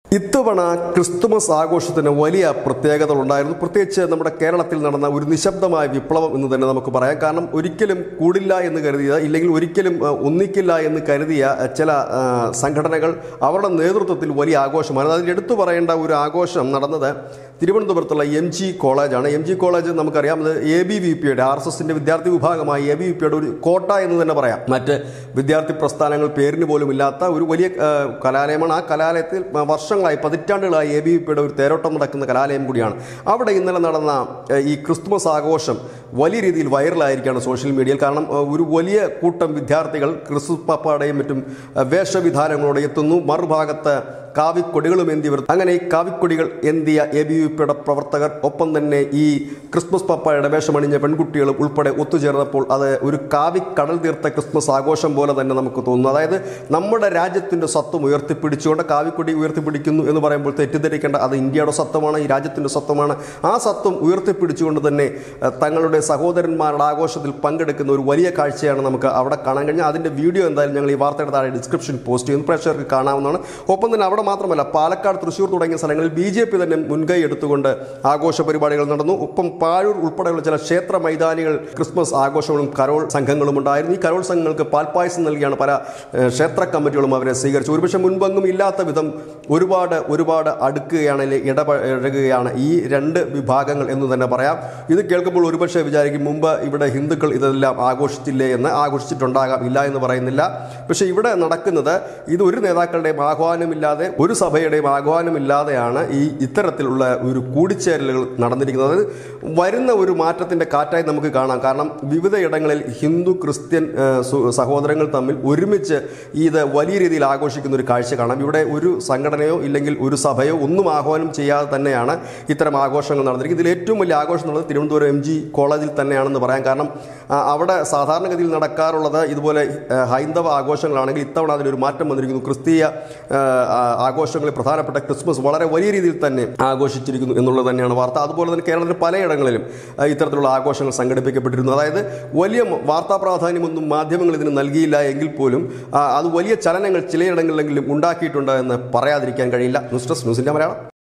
ഇത്തവണ ക്രിസ്തുമസ് ആഘോഷത്തിന് വലിയ പ്രത്യേകതകൾ ഉണ്ടായിരുന്നു പ്രത്യേകിച്ച് നമ്മുടെ കേരളത്തിൽ നടന്ന ഒരു നിശബ്ദമായ വിപ്ലവം എന്ന് തന്നെ നമുക്ക് പറയാം കാരണം ഒരിക്കലും കൂടില്ല എന്ന് കരുതിയ ഇല്ലെങ്കിൽ ഒരിക്കലും ആ, ഒന്നിക്കില്ല എന്ന് കരുതിയ ആ, ചില ആ, സംഘടനകൾ അവരുടെ നേതൃത്വത്തിൽ വലിയ ആഘോഷമാണ് അതിൽ എടുത്തു പറയേണ്ട ഒരു ആഘോഷം നടന്നത് തിരുവനന്തപുരത്തുള്ള എം ജി കോളേജാണ് എം ജി കോളേജ് നമുക്കറിയാം അത് എ ബി വി പിയുടെ ആർ എസ് എസിന്റെ വിദ്യാർത്ഥി വിഭാഗമായ എ ബി വി പിയുടെ ഒരു കോട്ട എന്ന് തന്നെ പറയാം മറ്റ് വിദ്യാർത്ഥി പ്രസ്ഥാനങ്ങൾ പേരിന് പോലും ഇല്ലാത്ത ഒരു വലിയ ആ, കലാലയമാണ് ആ കലാലയത്തിൽ വർഷങ്ങളായി പതിറ്റാണ്ടുകളായി എ ബി വി പിയുടെ ഒരു തേരോട്ടം നടക്കുന്ന കലാലയം കൂടിയാണ് അവിടെ ഇന്നലെ നടന്ന ആ, ഈ ക്രിസ്തുമസ് ആഘോഷം വലിയ രീതിയിൽ വൈറലായിരിക്കുകയാണ് സോഷ്യൽ മീഡിയയിൽ കാരണം ആ, ഒരു വലിയ കൂട്ടം വിദ്യാർത്ഥികൾ ക്രിസ്തുസ് പാപ്പാടെയും മറ്റും ആ, വേഷവിധാനങ്ങളോടെ എത്തുന്നു മറുഭാഗത്ത് കാവിക്കൊടികളും എന്തിയവർ അങ്ങനെ ഈ കാവിക്കൊടികൾ എന്തിയ എ ബി യു പിയുടെ പ്രവർത്തകർ ഒപ്പം തന്നെ ഈ ക്രിസ്മസ് പപ്പായുടെ വേഷമണിഞ്ഞ പെൺകുട്ടികളും ഉൾപ്പെടെ ഒത്തുചേർന്നപ്പോൾ അത് ഒരു കാവി കടൽ തീർത്ത ക്രിസ്മസ് ആഘോഷം പോലെ തന്നെ നമുക്ക് തോന്നുന്നു അതായത് നമ്മുടെ രാജ്യത്തിൻ്റെ സത്വം ഉയർത്തിപ്പിടിച്ചുകൊണ്ട് കാവിക്കൊടി ഉയർത്തിപ്പിടിക്കുന്നു എന്ന് പറയുമ്പോൾ തെറ്റിദ്ധരിക്കേണ്ട അത് ഇന്ത്യയുടെ സത്വമാണ് ഈ രാജ്യത്തിൻ്റെ സത്വമാണ് ആ സത്വം ഉയർത്തിപ്പിടിച്ചുകൊണ്ട് തന്നെ ഏഹ്, തങ്ങളുടെ സഹോദരന്മാരുടെ ആഘോഷത്തിൽ പങ്കെടുക്കുന്ന ഒരു വലിയ കാഴ്ചയാണ് നമുക്ക് അവിടെ കാണാൻ കഴിഞ്ഞാൽ അതിൻ്റെ വീഡിയോ എന്തായാലും ഞങ്ങൾ ഈ വാർത്തയുടെ താഴെ ഡിസ്ക്രിപ്ഷൻ പോസ്റ്റ് ചെയ്യുന്നു പ്രേക്ഷകർക്ക് കാണാവുന്നതാണ് ഒപ്പം തന്നെ അവിടെ മാത്രമല്ല പാലക്കാട് തൃശ്ശൂർ തുടങ്ങിയ സ്ഥലങ്ങളിൽ ബി ജെ പി തന്നെ മുൻകൈ എടുത്തുകൊണ്ട് ആഘോഷ പരിപാടികൾ നടന്നു ഒപ്പം പാഴൂർ ഉൾപ്പെടെയുള്ള ചില ക്ഷേത്ര മൈതാനികൾ ക്രിസ്മസ് ആഘോഷങ്ങളും കരോൾ സംഘങ്ങളും ഉണ്ടായിരുന്നു ഈ കരോൾ സംഘങ്ങൾക്ക് പാൽപ്പായസം നൽകിയാണ് പല ഏഹ്, ക്ഷേത്ര കമ്മിറ്റികളും അവരെ സ്വീകരിച്ചു ഒരുപക്ഷെ മുൻപെങ്ങും ഇല്ലാത്ത വിധം ഒരുപാട് ഒരുപാട് അടുക്കുകയാണ് അല്ലെങ്കിൽ ഇടപഴകുകയാണ് ഈ രണ്ട് വിഭാഗങ്ങൾ എന്ന് തന്നെ പറയാം ഇത് കേൾക്കുമ്പോൾ ഒരുപക്ഷെ വിചാരിക്കും മുമ്പ് ഇവിടെ ഹിന്ദുക്കൾ ഇതെല്ലാം ആഘോഷിച്ചില്ലേ എന്ന് ആഘോഷിച്ചിട്ടുണ്ടാകാം ഇല്ല എന്ന് പറയുന്നില്ല പക്ഷേ ഇവിടെ നടക്കുന്നത് ഇത് ഒരു നേതാക്കളുടെയും ആഹ്വാനമില്ലാതെ ഒരു സഭയുടെയും ആഹ്വാനമില്ലാതെയാണ് ഈ ഇത്തരത്തിലുള്ള ഒരു കൂടിച്ചേരലുകൾ നടന്നിരിക്കുന്നത് അത് വരുന്ന ഒരു മാറ്റത്തിന്റെ കാറ്റായി നമുക്ക് കാണാം കാരണം വിവിധ ഇടങ്ങളിൽ ഹിന്ദു ക്രിസ്ത്യൻ ആ, സു- സഹോദരങ്ങൾ തമ്മിൽ ഒരുമിച്ച് ഇത് വലിയ രീതിയിൽ ആഘോഷിക്കുന്ന ഒരു കാഴ്ച കാണാം ഇവിടെ ഒരു സംഘടനയോ ഇല്ലെങ്കിൽ ഒരു സഭയോ ഒന്നും ആഹ്വാനം ചെയ്യാതെ തന്നെയാണ് ഇത്തരം ആഘോഷങ്ങൾ നടന്നിരിക്കുന്നത് ഇതിൽ ഏറ്റവും വലിയ ആഘോഷം നടന്നത് തിരുവനന്തപുരം എം ജി കോളേജിൽ തന്നെയാണെന്ന് പറയാം കാരണം ആ, അവിടെ സാധാരണഗതിയിൽ നടക്കാറുള്ളത് ഇതുപോലെ ആ, ഹൈന്ദവ ആഘോഷങ്ങളാണെങ്കിൽ ഇത്തവണ അതിലൊരു മാറ്റം വന്നിരിക്കുന്നു ക്രിസ്തീയ ആ, ആ, ആഘോഷങ്ങളിൽ പ്രധാനപ്പെട്ട ക്രിസ്മസ് വളരെ വലിയ രീതിയിൽ തന്നെ ആഘോഷിച്ചിരിക്കുന്നു എന്നുള്ളത് തന്നെയാണ് വാർത്ത അതുപോലെ തന്നെ കേരളത്തിൽ പലയിടങ്ങളിലും ആ, ഇത്തരത്തിലുള്ള ആഘോഷങ്ങൾ സംഘടിപ്പിക്കപ്പെട്ടിരുന്നു അതായത് വലിയ മ- വാർത്താ പ്രാധാന്യമൊന്നും മാധ്യമങ്ങൾ ഇതിന് നൽകിയില്ല എങ്കിൽ പോലും ആ, അത് വലിയ ചലനങ്ങൾ ചിലയിടങ്ങളിലെങ്കിലും ഉണ്ടാക്കിയിട്ടുണ്ട് എന്ന് പറയാതിരിക്കാൻ കഴിയില്ല ന്യൂസ് ഡെസ്ക് ന്യൂസിൻ്റെ മലയാളം